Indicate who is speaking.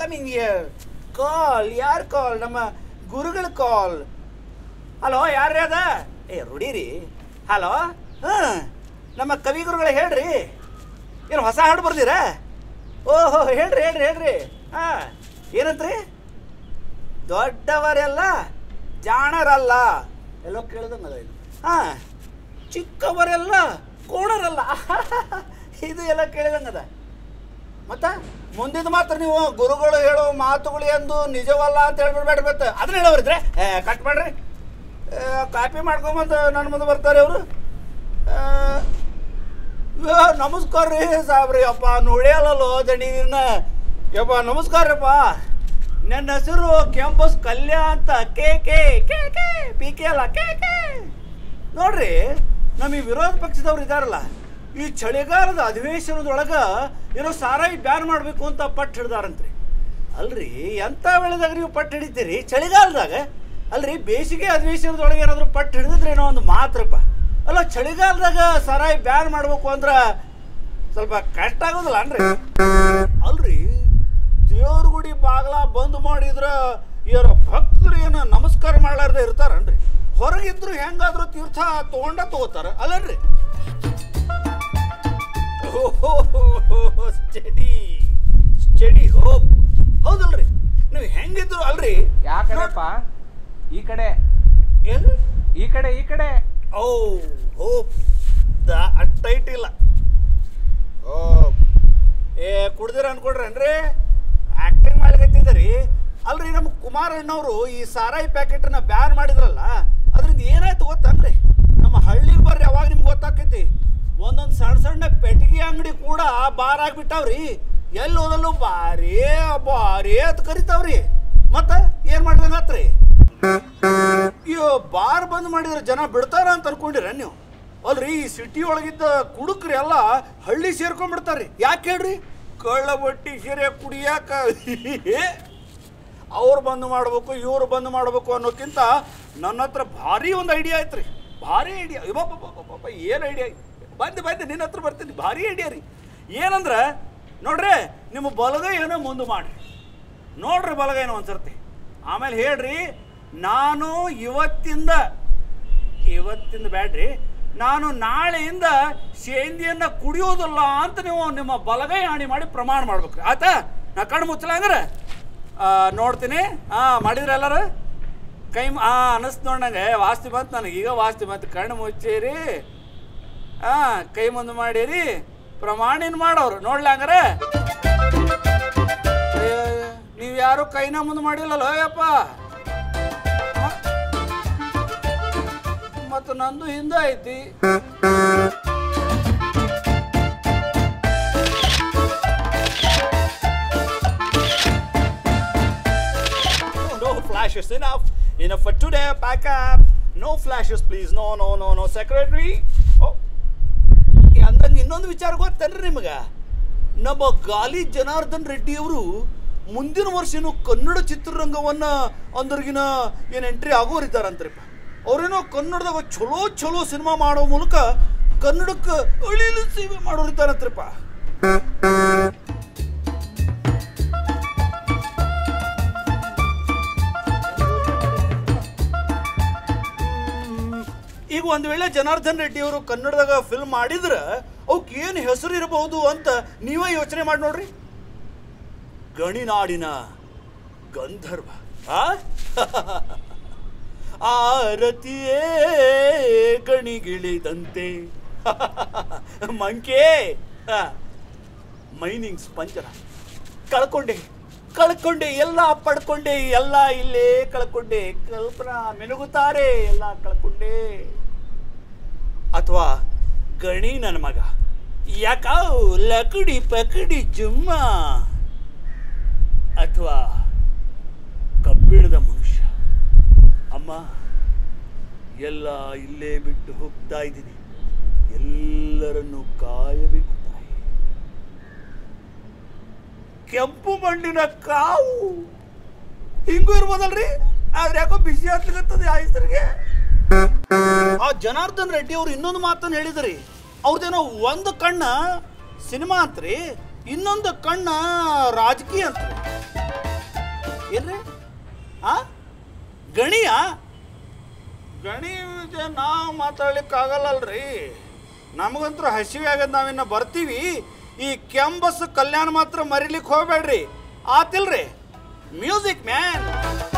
Speaker 1: Coming year ಕಾಲ್ ಯಾರ್ ಕಾಲ್ ನಮ್ಮ ಗುರುಗಳ ಕಾಲ್ ಹಲೋ ಯಾರ್ರೀ ಅದ ಏ ರುಡೀರಿ ಹಲೋ ಹಾಂ ನಮ್ಮ ಕವಿಗುರುಗಳ ಹೇಳ್ರಿ ಏನು ಹೊಸ ಹಾಡು ಬರ್ದಿರಾ ಓಹೋ ಹೇಳ್ರಿ ಹೇಳ್ರಿ ಹೇಳ್ರಿ ಹಾಂ ಏನಂತ್ರಿ ದೊಡ್ಡವರೆಲ್ಲ ಜಾಣರಲ್ಲ ಎಲ್ಲೋ ಕೇಳ್ದಂಗದ ಇದು ಹಾಂ ಚಿಕ್ಕವರೆಲ್ಲ ಕೋಣರಲ್ಲ ಇದು ಎಲ್ಲ ಕೇಳಿದಂಗದ ಮತ್ತ ಮುಂದಿನ ಮಾತ್ರ ನೀವು ಗುರುಗಳು ಹೇಳೋ ಮಾತುಗಳು ಎಂದು ನಿಜವಲ್ಲ ಅಂತ ಹೇಳ್ಬಿಡ್ಬೇಡ ಮತ್ತೆ ಅದನ್ನ ಹೇಳೋರಿದ್ರೆ ಏ ಕಟ್ ಮಾಡ್ರಿ ಕಾಪಿ ಮಾಡ್ಕೊಂಬಂದು ನನ್ನ ಮುಂದೆ ಬರ್ತಾರೆ ಅವರು ನಮಸ್ಕಾರ ರೀ ಸಾಬ್ರಿ ಅಪ್ಪ ನೋಡ್ಯಾಲಲ್ಲೋ ದಣಿನ ಯಪ್ಪ ನಮಸ್ಕಾರ ರೀಪ್ಪ ನನ್ನ ಹೆಸರು ಕೆಂಪಸ್ ಕಲ್ಯ ಅಂತ K K K K P K ಅಲ್ಲ ಕೆ ಕೆ ನೋಡ್ರಿ ನಮ್ಮ ಈ ವಿರೋಧ ಪಕ್ಷದವ್ರು ಇದಾರಲ್ಲ ಈ ಚಳಿಗಾಲದ ಅಧಿವೇಶನದೊಳಗ ಏನೋ ಸಾರಾಯಿ ಬ್ಯಾನ್ ಮಾಡಬೇಕು ಅಂತ ಪಟ್ಟು ಹಿಡ್ದಾರಂತ್ರಿ ಅಲ್ರಿ ಎಂಥ ವೇಳೆದಾಗ ನೀವು ಪಟ್ಟು ಹಿಡಿತೀರಿ ಚಳಿಗಾಲದಾಗ ಅಲ್ರಿ ಬೇಸಿಗೆ ಅಧಿವೇಶನದೊಳಗೆ ಏನಾದರೂ ಪಟ್ಟು ಹಿಡಿದ್ರೆ ಏನೋ ಒಂದು ಮಾತ್ರಪ್ಪ ಅಲ್ಲ ಚಳಿಗಾಲದಾಗ ಸಾರಾಯಿ ಬ್ಯಾನ್ ಮಾಡಬೇಕು ಅಂದ್ರೆ ಸ್ವಲ್ಪ ಕಷ್ಟ ಆಗೋದಿಲ್ಲ ಅನ್ರಿ ಅಲ್ರಿ ದೇವ್ರ ಗುಡಿ ಬಾಗ್ಲ ಬಂದ್ ಮಾಡಿದ್ರ ಇವ್ರ ಭಕ್ತರು ಏನು ನಮಸ್ಕಾರ ಮಾಡ್ಲಾರ್ದೆ ಇರ್ತಾರನ್ರಿ ಹೊರಗಿದ್ರು ಹೆಂಗಾದ್ರೂ ತೀರ್ಥ ತಗೊಂಡ ತಗೋತಾರ ಅಲ್ಲನ್ರಿ ಸ್ಟಡಿ ಸ್ಟಡಿ ಹೋಪ್ ಹೌದಲ್ರಿ ನೀವು ಹೆಂಗಿದ್ರು ಅಲ್ರಿ
Speaker 2: ಯಾ ಕಡೆಪ್ಪ ಈ ಕಡೆ
Speaker 1: ಏನು
Speaker 2: ಈ ಕಡೆ ಈ ಕಡೆ
Speaker 1: ಓ ಹೋಪ್ ದ ಅಟ್ಟೈಟ್ ಇಲ್ಲ ಓ ಏ ಕುಡ್ದಿರ ಅನ್ಕೊಡ್ರೇನ್ರಿ ಆಕ್ಟಿಂಗ್ ಮಾಡ್ಲಿಕತ್ತಿದ್ದರಿ ಅಲ್ರಿ ನಮ್ಮ ಕುಮಾರ್ ಅಣ್ಣವರು ಈ ಸಾರಾಯಿ ಪ್ಯಾಕೆಟ್ನ ಬ್ಯಾನ್ ಮಾಡಿದ್ರಲ್ಲ ಅದರಿಂದ ಏನಾಯ್ತು ಗೊತ್ತನ್ರಿ ನಮ್ಮ ಹಳ್ಳಿಗೆ ಬರ್ರಿ ಅವಾಗ ನಿಮ್ಗೆ ಗೊತ್ತಾಕೈತಿ ಒಂದೊಂದು ಸಣ್ಣ ಸಣ್ಣ ಪೆಟ್ಟಿಗೆ ಅಂಗಡಿ ಕೂಡ ಬಾರ್ ಆಗ್ಬಿಟ್ಟಾವ್ರಿ ಎಲ್ಲಿ ಹೋದಲ್ಲೂ ಬಾರಿ ಬಾರಿ ಅಂತ ಕರಿತಾವ್ರಿ ಮತ್ತ ಏನ್ ಮಾಡ್ದಂಗಾತ್ರಿ ಅಯ್ಯೋ ಬಾರ್ ಬಂದ್ ಮಾಡಿದ್ರೆ ಜನ ಬಿಡ್ತಾರ ಅಂತ ಅನ್ಕೊಂಡಿರ ನೀವು ಅಲ್ರಿ ಈ ಸಿಟಿ ಒಳಗಿದ್ದ ಕುಡುಕ್ರಿ ಎಲ್ಲ ಹಳ್ಳಿ ಸೇರ್ಕೊಂಡ್ಬಿಡ್ತಾರ್ರಿ ಯಾಕೆ ಹೇಳ್ರಿ ಕಳ್ಳ ಬಟ್ಟಿ ಹಿರಿಯ ಕುಡಿಯಾಕ ಅವ್ರು ಬಂದ್ ಮಾಡ್ಬೇಕು ಇವ್ರು ಬಂದ್ ಮಾಡ್ಬೇಕು ಅನ್ನೋಕ್ಕಿಂತ ನನ್ನ ಹತ್ರ ಭಾರಿ ಒಂದು ಐಡಿಯಾ ಐತ್ರಿ ಭಾರಿ ಐಡಿಯಾ ಪಾಪ ಏನು ಐಡಿಯಾ ಬಂದು ಬಂದು ನಿನ್ನ ಹತ್ರ ಬರ್ತೀನಿ ಭಾರಿ ಐಡಿಯಾ ರೀ ಏನಂದ್ರೆ ನೋಡ್ರಿ ನಿಮ್ಮ ಬಲಗೈ ಏನೋ ಮುಂದೆ ಮಾಡ್ರಿ ನೋಡ್ರಿ ಬಲಗೈನ ಒಂದ್ಸರ್ತಿ ಆಮೇಲೆ ಹೇಳ್ರಿ ನಾನು ಇವತ್ತಿಂದ ಇವತ್ತಿಂದ ಬ್ಯಾಡ್ರಿ ನಾನು ನಾಳೆಯಿಂದ ಸೇಂದಿಯನ್ನ ಕುಡಿಯೋದಿಲ್ಲ ಅಂತ ನೀವು ನಿಮ್ಮ ಬಲಗೈ ಹಾನಿ ಮಾಡಿ ಪ್ರಮಾಣ ಮಾಡ್ಬೇಕ್ರಿ ಆಯ್ತಾ ನಾ ಕಣ್ಣು ಮುಚ್ಚಲ ಹಂಗಾರೆ ಆ, ನೋಡ್ತೀನಿ ಹಾಂ ಮಾಡಿದ್ರೆ ಎಲ್ಲರೂ ಕೈ ಹಾಂ ಅನ್ನಿಸ್ತು ನೋಡಂಗೆ ವಾಸ್ತಿ ಬಂತು ನನಗೆ ಈಗ ವಾಸ್ತಿ ಬಂತು ಕಣ್ಣು ಮುಚ್ಚಿರಿ ಹಾಂ ಕೈ ಮುಂದೆ ಮಾಡಿರಿ ಪ್ರಮಾಣಿನ ಮಾಡೋರು ನೋಡ್ಲಿ ಹಂಗಾರೆ ನೀವು ಯಾರು ಕೈನ ಮುಂದೆ ಮಾಡಿಲ್ಲಲ್ಲ ಅಯ್ಯಪ್ಪ ಮತ್ತು ನಂದು ಹಿಂದೆ ಐತಿ No, no flashes. Enough. Enough for today. Pack up. No flashes, please. No, no, no, no. Secretary. Oh. ಅಂದಂಗೆ ಇನ್ನೊಂದು ವಿಚಾರ ಗೊತ್ತೇನ್ರಿ ನಿಮಗೆ ನಮ್ಮ ಗಾಲಿ ಜನಾರ್ದನ್ ರೆಡ್ಡಿ ಅವರು ಮುಂದಿನ ವರ್ಷ ಏನು ಕನ್ನಡ ಚಿತ್ರರಂಗವನ್ನ ಅಂದ್ರಿಗಿನ ಏನು ಎಂಟ್ರಿ ಆಗೋರಿದ್ದಾರಂತ್ರಿಪ್ಪ ಅವ್ರೇನೋ ಕನ್ನಡದಾಗ ಚಲೋ ಚಲೋ ಸಿನಿಮಾ ಮಾಡೋ ಮೂಲಕ ಕನ್ನಡಕ್ಕೆ ಅಳಿಲು ಸೇವೆ ಮಾಡೋರಿದ್ದಾರಂತ್ರಿಪ್ಪ ಈಗ ಒಂದು ವೇಳೆ ಜನಾರ್ದನ್ ರೆಡ್ಡಿ ಅವರು ಕನ್ನಡದಾಗ ಫಿಲ್ಮ್ ಮಾಡಿದ್ರೆ ಅವಕ್ಕೆ ಏನು ಹೆಸರು ಇರಬಹುದು ಅಂತ ನೀವೇ ಯೋಚನೆ ಮಾಡಿ ನೋಡ್ರಿ ಗಣಿನಾಡಿನ ಗಂಧರ್ವ ಆ? ಆರತಿಯೇ ಗಣಿಗಿಳಿದಂತೆ ಮಂಕೆ ಮೈನಿಂಗ್ ಸ್ಪಂಜರ ಕಳ್ಕೊಂಡೆ ಕಳ್ಕೊಂಡೆ ಎಲ್ಲ ಪಡ್ಕೊಂಡೆ ಎಲ್ಲ ಇಲ್ಲೇ ಕಳ್ಕೊಂಡೆ ಕಲ್ಪನಾ ಮೆನುಗುತ್ತಾರೆ ಎಲ್ಲ ಕಳ್ಕೊಂಡೆ ಅಥವಾ ಗಣಿ ನನ್ನ ಮಗ ಯಾಕಾವ್ ಲಕಡಿ ಪಕಡಿ ಜುಮ್ಮ ಅಥವಾ ಕಬ್ಬಿಣದ ಮನುಷ್ಯ ಅಮ್ಮ ಎಲ್ಲ ಇಲ್ಲೇ ಬಿಟ್ಟು ಹೋಗ್ತಾ ಇದ್ದೀನಿ ಎಲ್ಲರನ್ನು ಕಾಯಬೇಕು ತಾಯಿ ಕೆಂಪು ಮಣ್ಣಿನ ಕಾವು ಹಿಂಗೂ ಇರ್ಬೋದಲ್ರಿ ಆದ್ರೆ ಯಾಕೋ ಬಿಸಿ ಆಗ್ಲಿಕತ್ತದ ಆ ಹೆಸರಿಗೆ ಆ ಜನಾರ್ದನ್ ರೆಡ್ಡಿ ಅವ್ರು ಇನ್ನೊಂದು ಮಾತನ್ನ ಹೇಳಿದ್ರಿ ಅವ್ರದ್ದೇನೋ ಒಂದು ಕಣ್ಣ ಸಿನಿಮಾ ಅಂತ್ರಿ ಇನ್ನೊಂದು ಕಣ್ಣ ರಾಜಕೀಯ ಅಂತ್ರಿ ಏನ್ರಿ ಆ ಗಣಿಯ ಗಣಿ ವಿಷಯ ನಾವು ಮಾತಾಡ್ಲಿಕ್ಕಾಗಲ್ಲಲ್ರಿ ನಮಗಂತೂ ಹಸಿವೆ ಆಗದ್ ನಾವಿನ್ನ ಬರ್ತೀವಿ ಈ ಕೆಂಬಸ್ ಕಲ್ಯಾಣ ಮಾತ್ರ ಮರಿಲಿಕ್ಕೆ ಹೋಗ್ಬೇಡ್ರಿ ಆತಿಲ್ರಿ ಮ್ಯೂಸಿಕ್ ಮ್ಯಾನ್